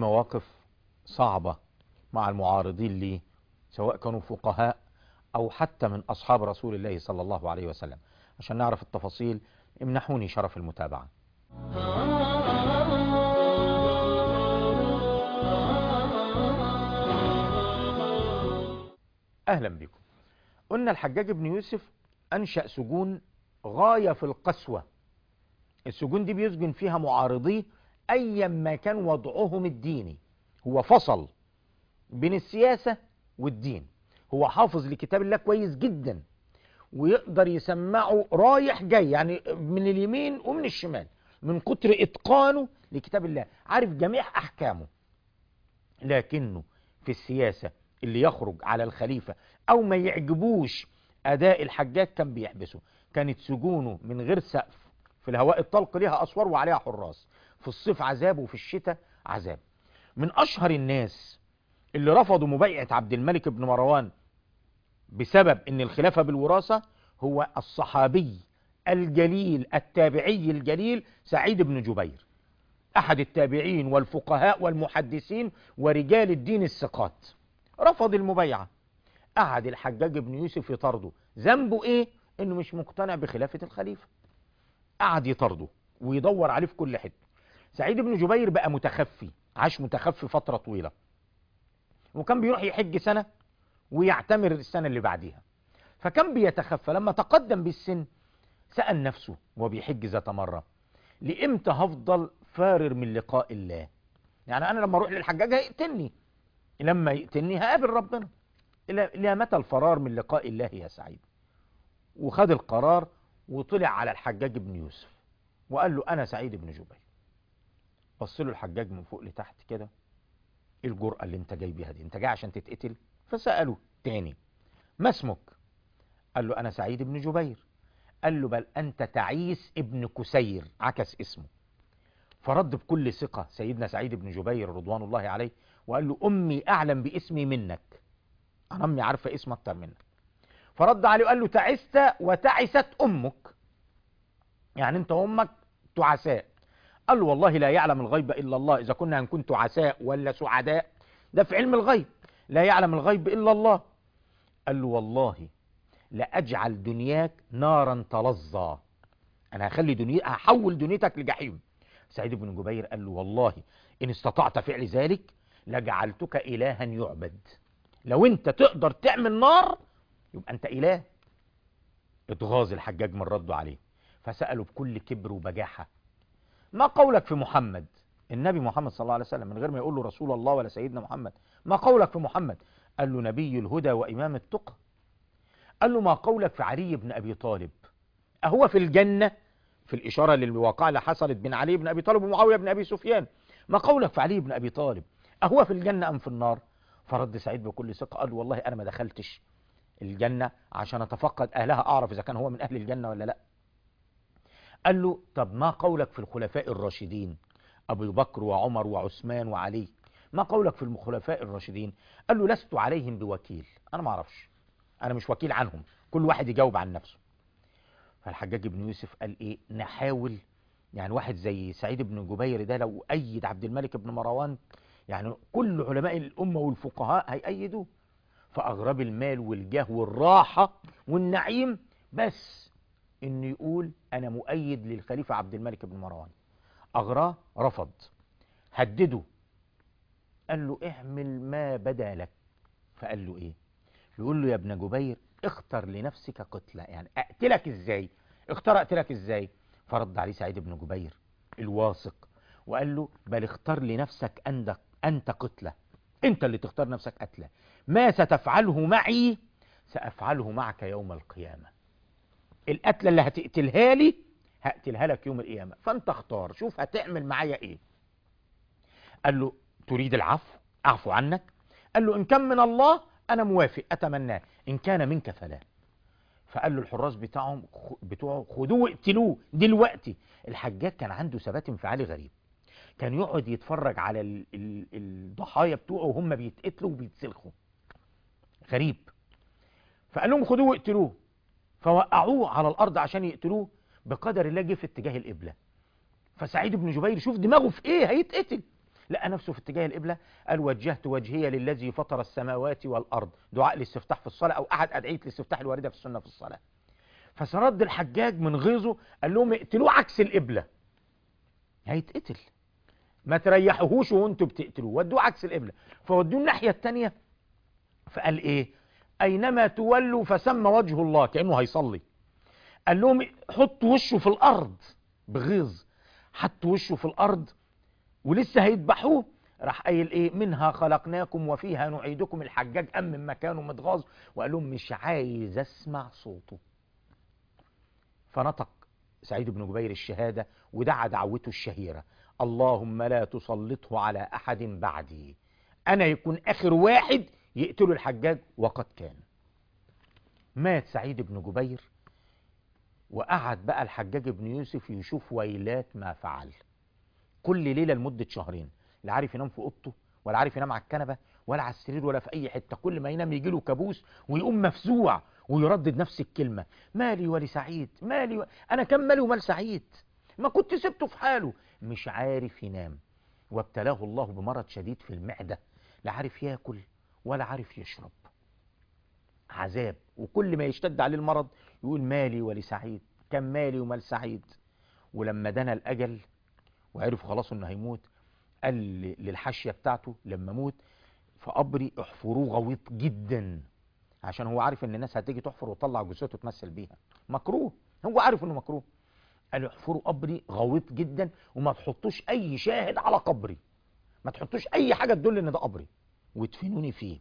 مواقف صعبة مع المعارضين ليه سواء كانوا فقهاء أو حتى من أصحاب رسول الله صلى الله عليه وسلم عشان نعرف التفاصيل امنحوني شرف المتابعة أهلا بكم قلنا الحجاج بن يوسف أنشأ سجون غاية في القسوة السجون دي بيسجن فيها معارضيه أيا ما كان وضعهم الديني هو فصل بين السياسة والدين هو حافظ لكتاب الله كويس جدا ويقدر يسمعه رايح جاي يعني من اليمين ومن الشمال من كتر إتقانه لكتاب الله عارف جميع أحكامه لكنه في السياسة اللي يخرج على الخليفة أو ما يعجبوش أداء الحجاج كان بيحبسه كانت سجونه من غير سقف في الهواء الطلق ليها أسوار وعليها حراس في الصيف عذاب وفي الشتاء عذاب من أشهر الناس اللي رفضوا مبايعة عبد الملك بن مروان بسبب ان الخلافة بالوراثة هو الصحابي الجليل التابعي الجليل سعيد بن جبير احد التابعين والفقهاء والمحدثين ورجال الدين الثقات رفض المبايعة قعد الحجاج بن يوسف يطرده ذنبه ايه انه مش مقتنع بخلافة الخليفة قعد يطرده ويدور عليه في كل حتة سعيد بن جبير بقى متخفي عاش متخفي فترة طويلة وكان بيروح يحج سنة ويعتمر السنة اللي بعديها فكان بيتخفى لما تقدم بالسن سأل نفسه وبيحج ذات مرة لإمتى هفضل فارر من لقاء الله يعني أنا لما أروح للحجاج هيقتلني لما يقتلني هقابل ربنا إلى متى الفرار من لقاء الله يا سعيد وخد القرار وطلع على الحجاج بن يوسف وقال له أنا سعيد بن جبير بص له الحجاج من فوق لتحت كده ايه الجرأة اللي انت جاي بيها دي انت جاي عشان تتقتل فسأله تاني ما اسمك قال له انا سعيد بن جبير قال له بل انت تعيس ابن كسير عكس اسمه فرد بكل ثقة سيدنا سعيد بن جبير رضوان الله عليه وقال له امي اعلم باسمي منك انا امي عارفة اسم اكتر منك فرد عليه وقال له تعست وتعست امك يعني انت وامك تعساء قال له والله لا يعلم الغيب إلا الله إذا كنا هنكون تعساء ولا سعداء ده في علم الغيب لا يعلم الغيب إلا الله قال له والله لأجعل دنياك نارا تلظى أنا هخلي دنيا هحول دنيتك لجحيم سعيد بن جبير قال له والله إن استطعت فعل ذلك لجعلتك إلها يعبد لو أنت تقدر تعمل نار يبقى أنت إله اتغاظ الحجاج من رده عليه فسأله بكل كبر وبجاحة ما قولك في محمد النبي محمد صلى الله عليه وسلم من غير ما يقول له رسول الله ولا سيدنا محمد ما قولك في محمد قال له نبي الهدى وإمام التقى قال له ما قولك في علي بن أبي طالب أهو في الجنة في الإشارة للواقع اللي حصلت بين علي بن أبي طالب ومعاوية بن أبي سفيان ما قولك في علي بن أبي طالب أهو في الجنة أم في النار فرد سعيد بكل ثقة قال والله أنا ما دخلتش الجنة عشان أتفقد أهلها أعرف إذا كان هو من أهل الجنة ولا لأ قال له طب ما قولك في الخلفاء الراشدين أبو بكر وعمر وعثمان وعلي ما قولك في الخلفاء الراشدين قال له لست عليهم بوكيل أنا ما أعرفش أنا مش وكيل عنهم كل واحد يجاوب عن نفسه فالحجاج بن يوسف قال إيه نحاول يعني واحد زي سعيد بن جبير ده لو أيد عبد الملك بن مروان يعني كل علماء الأمة والفقهاء هيأيدوه فأغرب المال والجاه والراحة والنعيم بس انه يقول انا مؤيد للخليفة عبد الملك بن مروان اغراه رفض هدده قال له اعمل ما بدا لك فقال له ايه يقول له يا ابن جبير اختر لنفسك قتلة يعني اقتلك ازاي اختار اقتلك ازاي فرد عليه سعيد بن جبير الواثق وقال له بل اختار لنفسك انت انت قتلة انت اللي تختار نفسك قتلة ما ستفعله معي سافعله معك يوم القيامه القتلة اللي هتقتلها لي هقتلها لك يوم القيامة فانت اختار شوف هتعمل معايا ايه قال له تريد العفو اعفو عنك قال له ان كان من الله انا موافق اتمناه ان كان منك فلا فقال له الحراس بتاعهم بتوعه خدوه واقتلوه دلوقتي الحجاج كان عنده ثبات انفعالي غريب كان يقعد يتفرج على ال ال الضحايا بتوعه وهم بيتقتلوا وبيتسلخوا غريب فقال لهم خدوه واقتلوه فوقعوه على الارض عشان يقتلوه بقدر الله جه في اتجاه القبله فسعيد بن جبير شوف دماغه في ايه هيتقتل لقى نفسه في اتجاه القبلة قال وجهت وجهي للذي فطر السماوات والأرض دعاء الاستفتاح في الصلاة أو أحد أدعية الاستفتاح الواردة في السنة في الصلاة فسرد الحجاج من غيظه قال لهم اقتلوه عكس القبلة هيتقتل ما تريحوهوش وانتوا بتقتلوه ودوه عكس القبلة فودوه الناحية التانية فقال ايه اينما تولوا فسمى وجه الله كأنه هيصلي قال لهم حطوا وشه في الارض بغيظ حطوا وشه في الارض ولسه هيذبحوه راح قايل ايه منها خلقناكم وفيها نعيدكم الحجاج ام من مكانه متغاظ وقال لهم مش عايز اسمع صوته فنطق سعيد بن جبير الشهادة ودعا دعوته الشهيرة اللهم لا تسلطه على أحد بعدي أنا يكون آخر واحد يقتل الحجاج وقد كان مات سعيد بن جبير وقعد بقى الحجاج بن يوسف يشوف ويلات ما فعل كل ليلة لمدة شهرين لا عارف ينام في اوضته ولا عارف ينام على الكنبة ولا على السرير ولا في أي حتة كل ما ينام يجي له كابوس ويقوم مفزوع ويردد نفس الكلمة مالي ولسعيد مالي و... أنا كم مالي ومال سعيد ما كنت سبته في حاله مش عارف ينام وابتلاه الله بمرض شديد في المعدة لا عارف ياكل ولا عارف يشرب عذاب وكل ما يشتد عليه المرض يقول مالي ولسعيد كم مالي ومال سعيد ولما دنا الأجل وعرف خلاص انه هيموت قال للحاشية بتاعته لما موت في قبري احفروه غويط جدا عشان هو عارف ان الناس هتيجي تحفر وتطلع جثته تمثل بيها مكروه هو عارف انه مكروه قال احفروا قبري غويط جدا وما تحطوش اي شاهد على قبري ما تحطوش اي حاجة تدل ان ده قبري وادفنوني فيه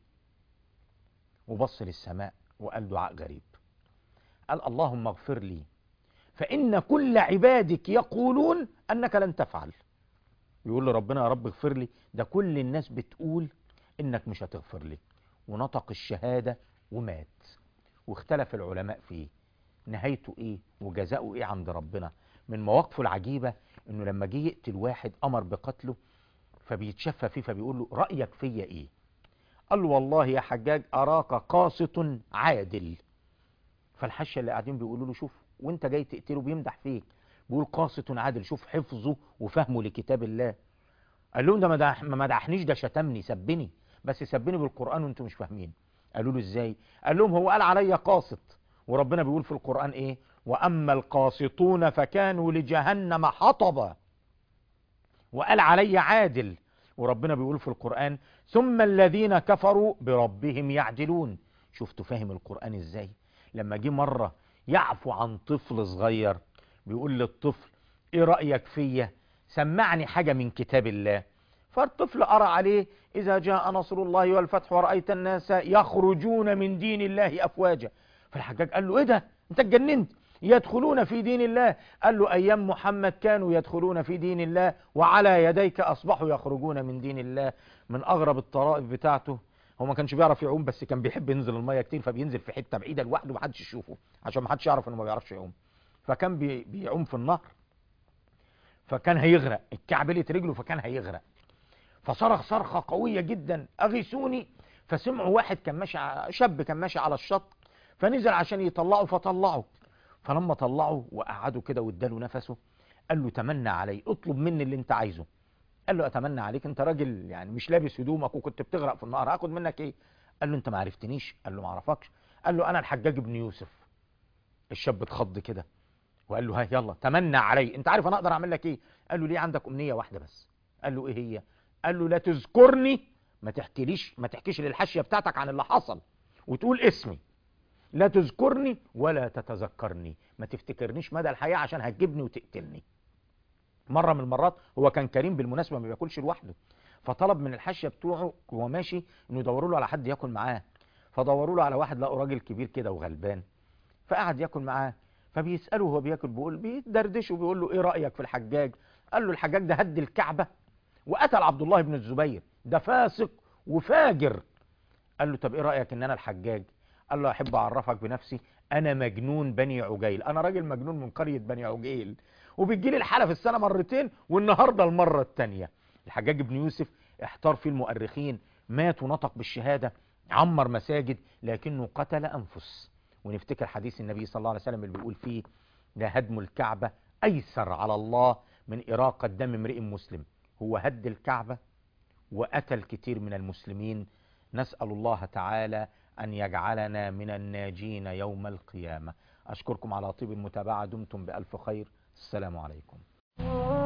وبص للسماء وقال دعاء غريب قال اللهم اغفر لي فإن كل عبادك يقولون أنك لن تفعل يقول لربنا يا رب اغفر لي ده كل الناس بتقول إنك مش هتغفر لي ونطق الشهادة ومات واختلف العلماء فيه نهايته ايه وجزاؤه ايه عند ربنا من مواقفه العجيبة انه لما جه يقتل واحد امر بقتله فبيتشفى فيه فبيقول له رأيك فيا ايه قال له والله يا حجاج اراك قاسط عادل فالحشة اللي قاعدين بيقولوا له شوف وانت جاي تقتله بيمدح فيك بيقول قاسط عادل شوف حفظه وفهمه لكتاب الله قال لهم ده ما مدحنيش ده شتمني سبني بس سبني بالقرآن وانتم مش فاهمين قالوا له ازاي قال لهم هو قال عليا قاسط وربنا بيقول في القرآن ايه واما القاسطون فكانوا لجهنم حطبا وقال علي عادل وربنا بيقول في القرآن ثم الذين كفروا بربهم يعدلون شفتوا فاهم القرآن ازاي لما جه مرة يعفو عن طفل صغير بيقول للطفل ايه رأيك فيا سمعني حاجة من كتاب الله فالطفل أرى عليه إذا جاء نصر الله والفتح ورأيت الناس يخرجون من دين الله أفواجا فالحجاج قال له إيه ده أنت اتجننت يدخلون في دين الله قال له أيام محمد كانوا يدخلون في دين الله وعلى يديك أصبحوا يخرجون من دين الله من أغرب الطرائف بتاعته هو ما كانش بيعرف يعوم بس كان بيحب ينزل المية كتير فبينزل في حتة بعيدة لوحده محدش يشوفه عشان محدش يعرف انه ما بيعرفش يعوم فكان بي بيعوم في النهر فكان هيغرق اتكعبلت رجله فكان هيغرق فصرخ صرخة قوية جدا أغيثوني فسمعوا واحد كان ماشي شاب كان ماشي على الشط فنزل عشان يطلعه فطلعه فلما طلعه وقعدوا كده واداله نفسه قال له تمنى علي اطلب مني اللي انت عايزه قال له اتمنى عليك انت راجل يعني مش لابس هدومك وكنت بتغرق في النهر هاخد منك ايه قال له انت ما عرفتنيش قال له ما اعرفكش قال له انا الحجاج بن يوسف الشاب اتخض كده وقال له ها يلا تمنى علي انت عارف انا اقدر اعمل لك ايه قال له ليه عندك امنيه واحده بس قال له ايه هي قال له لا تذكرني ما تحكيليش ما تحكيش للحاشيه بتاعتك عن اللي حصل وتقول اسمي لا تذكرني ولا تتذكرني ما تفتكرنيش مدى الحياه عشان هتجيبني وتقتلني مرة من المرات هو كان كريم بالمناسبة ما بياكلش لوحده فطلب من الحاشية بتوعه وهو ماشي انه يدوروا له على حد ياكل معاه فدوروا له على واحد لقوا راجل كبير كده وغلبان فقعد ياكل معاه فبيسأله وهو بياكل بيقول بيدردشه بيقول له ايه رأيك في الحجاج قال له الحجاج ده هد الكعبة وقتل عبد الله بن الزبير ده فاسق وفاجر قال له طب ايه رأيك ان انا الحجاج قال له احب اعرفك بنفسي انا مجنون بني عجيل انا راجل مجنون من قرية بني عجيل وبتجيلي الحالة في السنة مرتين والنهاردة المرة التانية الحجاج بن يوسف احتار فيه المؤرخين مات ونطق بالشهادة عمر مساجد لكنه قتل أنفس ونفتكر حديث النبي صلى الله عليه وسلم اللي بيقول فيه لا هدم الكعبة أيسر على الله من إراقة دم امرئ مسلم هو هد الكعبة وقتل كتير من المسلمين نسأل الله تعالى أن يجعلنا من الناجين يوم القيامة أشكركم على طيب المتابعة دمتم بألف خير السلام عليكم